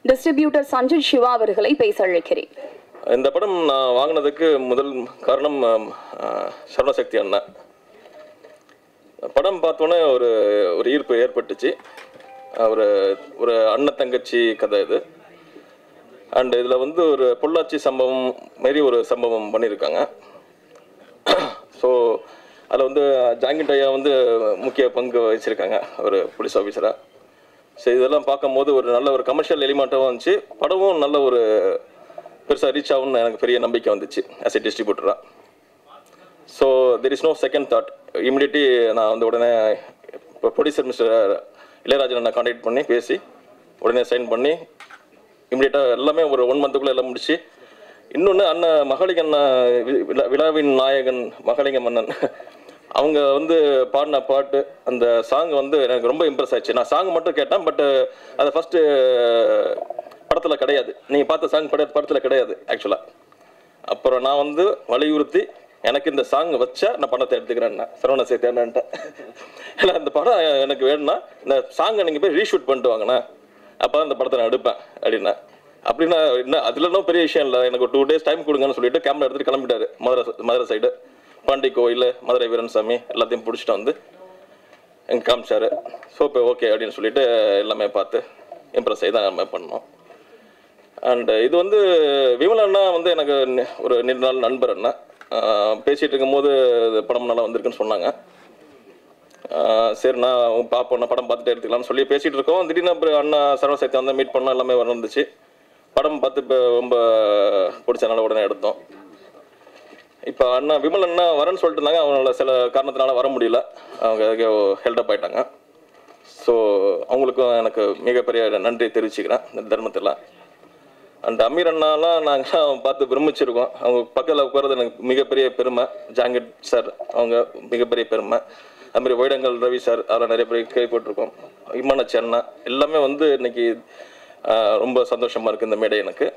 distributor Sanjay Siva அவர்களை பேச அழைக்கிறேன் இந்த படம் நான் வாங்கினதுக்கு முதல் காரணம் ஆம், ஆ, சரவணசக்தி அண்ணன் படம் பார்த்தோன்னே ஒரு ஒரு ஈர்ப்பு ஏற்பட்டுச்சு ஒரு ஒரு அண்ணன் தங்கச்சி கதை இது அண்ட் இதில் வந்து ஒரு பொள்ளாச்சி சம்பவம் மாரி ஒரு சம்பவம் பண்ணியிருக்காங்க ஸோ அதில் வந்து ஜாங்கிட் ஐயா வந்து முக்கிய பங்கு வகிச்சிருக்காங்க ஒரு போலீஸ் ஆஃபீஸராக ஸோ இதெல்லாம் பார்க்கும்போது ஒரு நல்ல ஒரு கமர்ஷியல் எலிமெண்ட்டாகவும் இருந்துச்சு படமும் நல்ல ஒரு பெருசாக ரீச் ஆகும்னு எனக்கு பெரிய நம்பிக்கை வந்துச்சு ஆஸ் எ டிஸ்ட்ரிபியூட்டராக so there is no second thought immediately நான் வந்து உடனே இப்போ ப்ரொடியூசர் மிஸ்டர் இளையராஜன் நான் காண்டாக்ட் பண்ணி பேசி உடனே சைன் பண்ணி இமிடியட்டாக எல்லாமே ஒரு ஒன் மந்த்துக்குள்ளே எல்லாம் முடிச்சு இன்னொன்று அண்ணன் மகளிங்க அண்ணன் வி- விழா- விழாவின் நாயகன் மகளிங்க மன்னன் அவங்க வந்து பாடின பாட்டு அந்த சாங் வந்து எனக்கு ரொம்ப இம்ப்ரெஸ் ஆச்சு நான் சாங் மட்டும் கேட்டேன் பட் அது ஃபஸ்ட்டு படத்தில் கிடையாது நீங்கள் பார்த்த சாங் பட படத்தில் கிடையாது ஆக்சுவலாக அப்புறம் நான் வந்து வலியுறுத்தி எனக்கு இந்த சாங் வச்சா நான் பணத்தை எடுத்துக்கிறேன் சரவண சேத்தியான்ட்டேன் ஏன்னா இந்த படம் எனக்கு வேணும்னா இந்த சாங்கை நீங்கள் போய் ரீஷூட் பண்ணிட்டு வாங்கண்ணா அப்போ அந்த படத்தை நான் எடுப்பேன் அப்படின்னா அப்படின்னா என்ன அதுல இன்னும் பெரிய விஷயம் இல்லை எனக்கு டூ டேஸ் டைம் கொடுங்கன்னு சொல்லிட்டு கேமரா எடுத்துட்டு கிளம்பிட்டாரு மதுரை மதுரை சைடு பாண்டி கோயில் மதுரை வீரன் சாமி எல்லாத்தையும் பிடிச்சிட்டு வந்து எங்க காமிச்சாரு ஸோ இப்போ ஓகே அப்படின்னு சொல்லிட்டு எல்லாமே பார்த்து இம்ப்ரெஸ் ஆகி தான் எல்லாமே பண்ணோம் அண்ட் இது வந்து விமல் அண்ணா வந்து எனக்கு நி- ஒரு நீண்ட நாள் நண்பர் அண்ணா ஆஹ் பேசிட்டு இருக்கும்போது இது படம் நல்லா வந்திருக்குன்னு சொன்னாங்க ஆஹ் சரி நான் பார்ப்போம் படம் பார்த்துட்டு எடுத்துக்கலாம்னு சொல்லி பேசிட்டு இருக்கோம் திடீர்னு அப்புறம் அண்ணா சரவண சக்தி வந்து மீட் பண்ணோம் எல்லாமே வந்துச்சு படம் பார்த்து இப்போ ரொம்ப பிடிச்சனால உடனே எடுத்தோம் இப்போ அண்ணா விமல் அண்ணா வரேன்னு சொல்லிட்டு இருந்தாங்க அவங்கள சில காரணத்தினால வர முடியல அவங்க ஹெல்டப் ஆயிட்டாங்க ஸோ அவங்களுக்கும் எனக்கு மிகப்பெரிய நன்றி தெரிவிச்சுக்கிறேன் இந்த தர்மத்தில் அண்ட் அமீர் அண்ணாலாம் நாங்கள் பார்த்து பிரமிச்சிருக்கோம் அவங்க பக்கத்தில் உட்கார்றது எனக்கு மிகப்பெரிய பெருமை ஜாங்கிட் சார் அவங்க மிகப்பெரிய பெருமை அதுமாதிரி வைடங்கல் ரவி சார் அதெல்லாம் நிறைய பேர் கேள்விப்பட்டிருக்கோம் இம்மானச்சி அண்ணா எல்லாமே வந்து இன்னைக்கு ஆஹ், ரொம்ப சந்தோஷமா இருக்கு இந்த மேடை எனக்கு